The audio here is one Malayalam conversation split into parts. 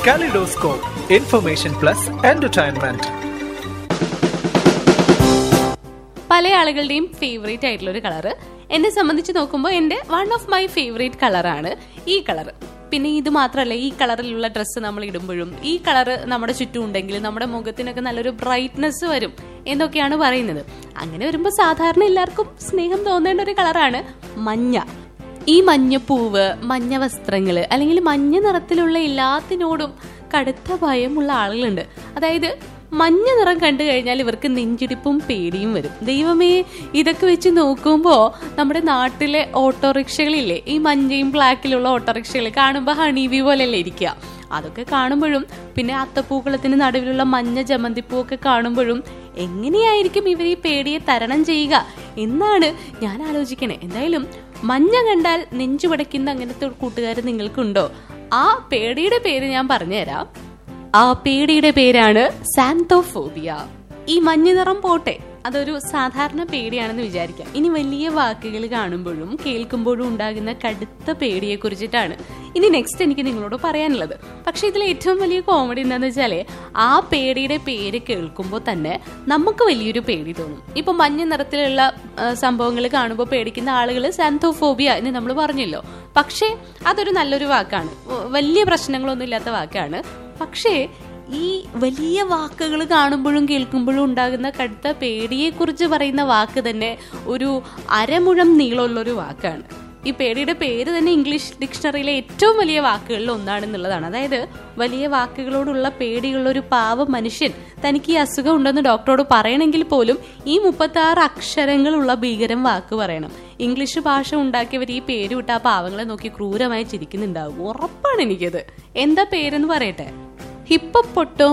കലിഡോസ്കോപ്പ് ഇൻഫർമേഷൻ പ്ലസ് എന്റർടൈൻമെന്റ് പല ആളുകളുടെയും ഫേവറേറ്റ് ആയിട്ടുള്ള ഒരു കളറ് എന്നെ സംബന്ധിച്ച് നോക്കുമ്പോൾ എൻ്റെ വൺ ഓഫ് മൈ ഫേവറേറ്റ് കളറാണ് ഈ കളർ പിന്നെ ഇത് മാത്രമല്ല ഈ കളറിലുള്ള ഡ്രസ്സ് നമ്മൾ ഇടുമ്പോഴും ഈ കളറ് നമ്മുടെ ചുറ്റും ഉണ്ടെങ്കിൽ നമ്മുടെ മുഖത്തിനൊക്കെ നല്ലൊരു ബ്രൈറ്റ്നെസ് വരും എന്നൊക്കെയാണ് പറയുന്നത് അങ്ങനെ വരുമ്പോൾ സാധാരണ എല്ലാവർക്കും സ്നേഹം തോന്നേണ്ട ഒരു കളറാണ് മഞ്ഞ ഈ മഞ്ഞപ്പൂവ് മഞ്ഞ വസ്ത്രങ്ങള് അല്ലെങ്കിൽ മഞ്ഞ നിറത്തിലുള്ള എല്ലാത്തിനോടും കടുത്ത ഭയമുള്ള ആളുകളുണ്ട് അതായത് മഞ്ഞ നിറം കണ്ടു കഴിഞ്ഞാൽ ഇവർക്ക് നെഞ്ചിടിപ്പും പേടിയും വരും ദൈവമേ ഇതൊക്കെ വെച്ച് നോക്കുമ്പോൾ നമ്മുടെ നാട്ടിലെ ഓട്ടോറിക്ഷകളില്ലേ ഈ മഞ്ഞയും ബ്ലാക്കിലുള്ള ഓട്ടോറിക്ഷകൾ കാണുമ്പോൾ ഹണീവി പോലെയല്ലേ ഇരിക്കുക അതൊക്കെ കാണുമ്പോഴും പിന്നെ അത്തപ്പൂക്കളത്തിന് നടുവിലുള്ള മഞ്ഞ ജമന്തിപ്പൂ ഒക്കെ കാണുമ്പോഴും എങ്ങനെയായിരിക്കും ഇവർ ഈ പേടിയെ തരണം ചെയ്യുക എന്നാണ് ഞാൻ ആലോചിക്കണേ എന്തായാലും മഞ്ഞ കണ്ടാൽ നെഞ്ചു പടയ്ക്കുന്ന അങ്ങനത്തെ കൂട്ടുകാർ നിങ്ങൾക്കുണ്ടോ ആ പേടിയുടെ പേര് ഞാൻ പറഞ്ഞുതരാം ആ പേടിയുടെ പേരാണ് സാന്തോഫോബിയ ഈ മഞ്ഞ നിറം പോട്ടെ അതൊരു സാധാരണ പേടിയാണെന്ന് വിചാരിക്കാം ഇനി വലിയ വാക്കുകൾ കാണുമ്പോഴും കേൾക്കുമ്പോഴും ഉണ്ടാകുന്ന കടുത്ത പേടിയെ കുറിച്ചിട്ടാണ് ഇനി നെക്സ്റ്റ് എനിക്ക് നിങ്ങളോട് പറയാനുള്ളത് പക്ഷെ ഇതിൽ ഏറ്റവും വലിയ കോമഡി എന്താണെന്ന് വെച്ചാല് ആ പേടിയുടെ പേര് കേൾക്കുമ്പോൾ തന്നെ നമുക്ക് വലിയൊരു പേടി തോന്നും ഇപ്പൊ മഞ്ഞ നിറത്തിലുള്ള സംഭവങ്ങൾ കാണുമ്പോൾ പേടിക്കുന്ന ആളുകൾ സാന്തോഫോബിയ എന്ന് നമ്മൾ പറഞ്ഞല്ലോ പക്ഷേ അതൊരു നല്ലൊരു വാക്കാണ് വലിയ പ്രശ്നങ്ങളൊന്നും ഇല്ലാത്ത വാക്കാണ് പക്ഷേ ഈ വലിയ വാക്കുകൾ കാണുമ്പോഴും കേൾക്കുമ്പോഴും ഉണ്ടാകുന്ന കടുത്ത പേടിയെക്കുറിച്ച് പറയുന്ന വാക്ക് തന്നെ ഒരു അരമുഴം നീളമുള്ളൊരു വാക്കാണ് ഈ പേടിയുടെ പേര് തന്നെ ഇംഗ്ലീഷ് ഡിക്ഷണറിയിലെ ഏറ്റവും വലിയ വാക്കുകളിൽ ഒന്നാണെന്നുള്ളതാണ് അതായത് വലിയ വാക്കുകളോടുള്ള പേടിയുള്ള ഒരു പാവ മനുഷ്യൻ തനിക്ക് ഈ അസുഖം ഉണ്ടെന്ന് ഡോക്ടറോട് പറയണമെങ്കിൽ പോലും ഈ മുപ്പത്തി ആറ് അക്ഷരങ്ങളുള്ള ഭീകരം വാക്ക് പറയണം ഇംഗ്ലീഷ് ഭാഷ ഉണ്ടാക്കിയവർ ഈ പേര് വിട്ട ആ പാവങ്ങളെ നോക്കി ക്രൂരമായി ചിരിക്കുന്നുണ്ടാവും ഉറപ്പാണ് എനിക്കത് എന്താ പേരെന്ന് പറയട്ടെ ഹിപ്പപ്പൊട്ടോ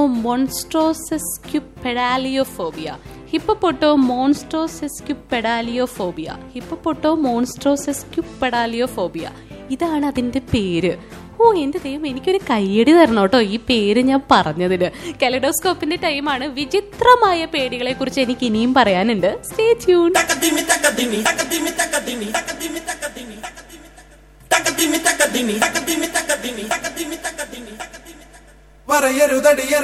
മോൺസ്ട്രോസെസ്ക്യുപെഡാലിയോഫോബിയ ഹിപ്പപ്പൊട്ടോ മോൺസ്ട്രോസെസ്ക്യുപെഡാലിയോഫോബിയ ഹിപ്പപ്പൊട്ടോ മോൺസ്ട്രോസെസ്ക്യുപെഡാലിയോഫോബിയ ഇതാണ് അതിന്റെ പേര് ഓ എന്റെ ദൈവം എനിക്കൊരു കയ്യടി തരണം കേട്ടോ ഈ പേര് ഞാൻ പറഞ്ഞതിന് കെലഡോസ്കോപ്പിന്റെ ടൈമാണ് വിചിത്രമായ പേടികളെ കുറിച്ച് എനിക്ക് ഇനിയും പറയാനുണ്ട് സ്റ്റേ ട്യൂൺ പറയരുതടിയ